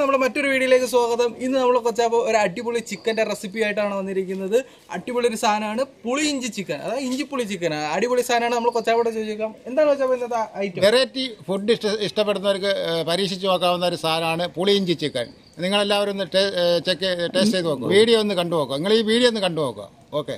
നമ്മുടെ മറ്റൊരു വീഡിയോയിലേക്ക് സ്വാഗതം ഇന്ന് നമ്മൾ കൊച്ചാപ്പോ ഒരു അടിപൊളി ചിക്കന്റെ റെസിപ്പി ആയിട്ടാണ് വന്നിരിക്കുന്നത് അടിപൊളി ഒരു സാധനമാണ് പുളി ഇഞ്ചി ചിക്കൻ അതായത് ഇഞ്ചിപ്പുളി ചിക്കൻ അടിപൊളി സാധനമാണ് നമ്മൾ കൊച്ചാപ്പോടെ ചോദിച്ചേക്കാം എന്താണ് കൊച്ചാപ്പോ ഇന്നത്തെ ഐറ്റം വെറൈറ്റി ഫുഡ് ഇഷ്ട ഇഷ്ടപ്പെടുന്നവർക്ക് ഏഹ്, പരീക്ഷിച്ച് നോക്കാവുന്ന ഒരു സാധനമാണ് പുളിയിഞ്ചി ചിക്കൻ നിങ്ങളെല്ലാവരും ഒന്ന് ടേ- ഏഹ്, ചെക്ക് ടേസ്റ്റ് ചെയ്ത് നോക്കുക വീഡിയോ ഒന്ന് കണ്ടു നോക്കുക നിങ്ങൾ ഈ വീഡിയോ ഒന്ന് കണ്ടു നോക്കുക ഓക്കെ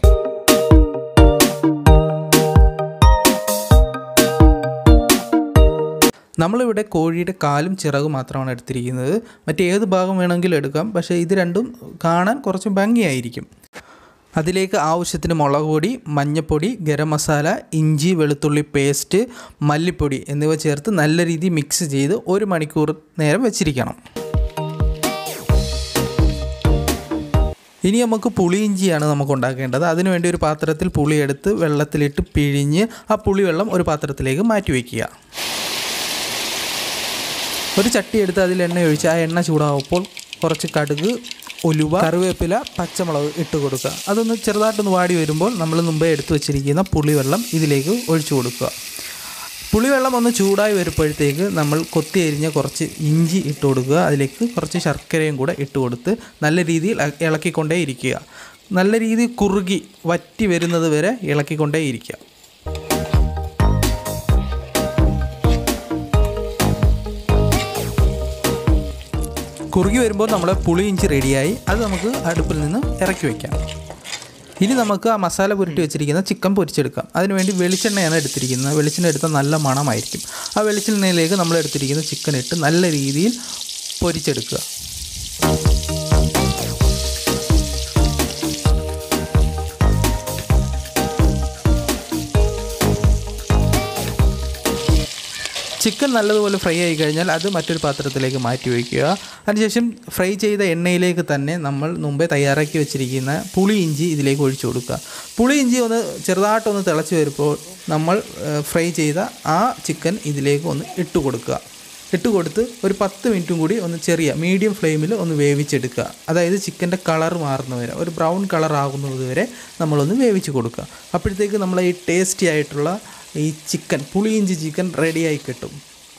നമ്മളിവിടെ കോഴിയുടെ കാലും ചിറകും മാത്രമാണ് എടുത്തിരിക്കുന്നത് മറ്റേത് ഭാഗം വേണമെങ്കിലും എടുക്കാം പക്ഷേ ഇത് രണ്ടും കാണാൻ കുറച്ച് ഭംഗിയായിരിക്കും അതിലേക്ക് ആവശ്യത്തിന് മുളക് പൊടി മഞ്ഞൾപ്പൊടി ഗരം മസാല ഇഞ്ചി വെളുത്തുള്ളി പേസ്റ്റ് മല്ലിപ്പൊടി എന്നിവ ചേർത്ത് നല്ല രീതിയിൽ മിക്സ് ചെയ്ത് ഒരു മണിക്കൂർ നേരം വെച്ചിരിക്കണം ഇനി നമുക്ക് പുളിയിഞ്ചിയാണ് നമുക്ക് ഉണ്ടാക്കേണ്ടത് അതിനുവേണ്ടി ഒരു പാത്രത്തിൽ പുളി എടുത്ത് വെള്ളത്തിലിട്ട് പിഴിഞ്ഞ് ആ പുളിവെള്ളം ഒരു പാത്രത്തിലേക്ക് മാറ്റി വയ്ക്കുക ഒരു ചട്ടി എടുത്ത് അതിൽ എണ്ണ ഒഴിച്ച് ആ എണ്ണ ചൂടാവുമ്പോൾ കുറച്ച് കടുക് ഉലുവ കറിവേപ്പില പച്ചമുളക് ഇട്ട് കൊടുക്കുക അതൊന്ന് ചെറുതായിട്ടൊന്ന് വാടി വരുമ്പോൾ നമ്മൾ മുമ്പേ എടുത്തു വെച്ചിരിക്കുന്ന പുളിവെള്ളം ഇതിലേക്ക് ഒഴിച്ചു കൊടുക്കുക പുളിവെള്ളം ഒന്ന് ചൂടായി വരുമ്പോഴത്തേക്ക് നമ്മൾ കൊത്തി അരിഞ്ഞ കുറച്ച് ഇഞ്ചി ഇട്ട് കൊടുക്കുക അതിലേക്ക് കുറച്ച് ശർക്കരയും കൂടെ ഇട്ട് കൊടുത്ത് നല്ല രീതിയിൽ ഇള- ഇളക്കിക്കൊണ്ടേ ഇരിക്കുക നല്ല രീതിയിൽ കുറുകി വറ്റി വരുന്നത് വരെ ഇളക്കിക്കൊണ്ടേ ഇരിക്കുക കുറുകി വരുമ്പോൾ നമ്മുടെ പുളി ഇഞ്ചി റെഡിയായി അത് നമുക്ക് അടുപ്പിൽ നിന്ന് ഇറക്കി വയ്ക്കാം ഇനി നമുക്ക് ആ മസാല പുരട്ടി വെച്ചിരിക്കുന്ന ചിക്കൻ പൊരിച്ചെടുക്കാം അതിനുവേണ്ടി വെളിച്ചെണ്ണയാണ് എടുത്തിരിക്കുന്നത് വെളിച്ചെണ്ണ എടുത്താൽ നല്ല മണമായിരിക്കും ആ വെളിച്ചെണ്ണയിലേക്ക് നമ്മൾ എടുത്തിരിക്കുന്ന ചിക്കൻ ഇട്ട് നല്ല രീതിയിൽ പൊരിച്ചെടുക്കുക ചിക്കൻ നല്ലതുപോലെ ഫ്രൈ ആയി കഴിഞ്ഞാൽ അത് മറ്റൊരു പാത്രത്തിലേക്ക് മാറ്റി വയ്ക്കുക അതിനുശേഷം ഫ്രൈ ചെയ്ത എണ്ണയിലേക്ക് തന്നെ നമ്മൾ മുമ്പേ തയ്യാറാക്കി വെച്ചിരിക്കുന്ന പുളി ഇഞ്ചി ഇതിലേക്ക് ഒഴിച്ചു കൊടുക്കുക പുളി ഇഞ്ചി ഒന്ന് ചെറുതായിട്ടൊന്ന് തിളച്ച് വരുമ്പോൾ നമ്മൾ ഏഹ്, ഫ്രൈ ചെയ്ത ആ ചിക്കൻ ഇതിലേക്ക് ഒന്ന് ഇട്ട് കൊടുക്കുക ഇട്ട് കൊടുത്ത് ഒരു പത്ത് മിനിറ്റും കൂടി ഒന്ന് ചെറിയ മീഡിയം ഫ്ലെയിമിൽ ഒന്ന് വേവിച്ചെടുക്കുക അതായത് ചിക്കൻ്റെ കളർ മാറുന്നവരെ ഒരു ബ്രൗൺ കളർ ആകുന്നത് വരെ നമ്മളൊന്ന് വേവിച്ച് കൊടുക്കുക അപ്പോഴത്തേക്ക് നമ്മൾ ഈ ടേസ്റ്റി ആയിട്ടുള്ള ഈ ചിക്കൻ പുളിയിഞ്ചി ചിക്കൻ റെഡിയായി കിട്ടും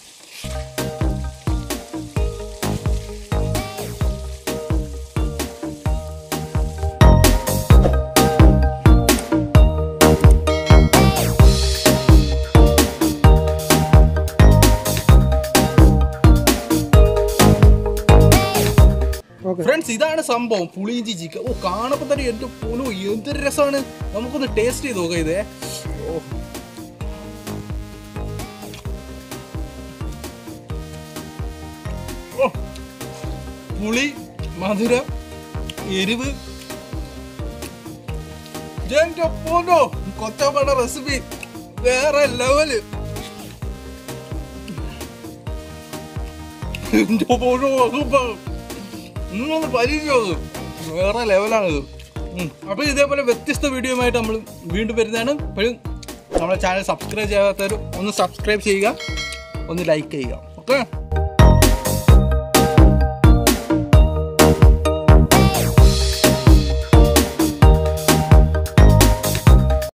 ഫ്രണ്ട്സ് ഇതാണ് സംഭവം പുളി ഇഞ്ചി ചിക്കൻ ഓ കാണുമ്പോൾ തന്നെ എന്റെ പുലു എന്തൊരു രസമാണ് നമുക്കൊന്ന് ടേസ്റ്റ് ചെയ്ത് നോക്കാം ഇതേ ഓ ഓ, പുളി മധുരം എരിവ് എന്റെ പോലോ കൊച്ചപ്പട റെസിപ്പി വേറെ ലെവല് എന്റെ പോലോ വകുപ്പ് നിങ്ങളൊന്ന് പരീക്ഷിച്ചത് വേറെ ലെവലാണിത് ഉം. അപ്പൊ ഇതേപോലെ വ്യത്യസ്ത വീഡിയോയുമായിട്ട് നമ്മൾ വീണ്ടും വരുന്നതാണ് ഇപ്പോഴും നമ്മുടെ ചാനൽ സബ്സ്ക്രൈബ് ചെയ്യാത്തവർ ഒന്ന് സബ്സ്ക്രൈബ് ചെയ്യുക ഒന്ന് ലൈക്ക് ചെയ്യുക ഓക്കെ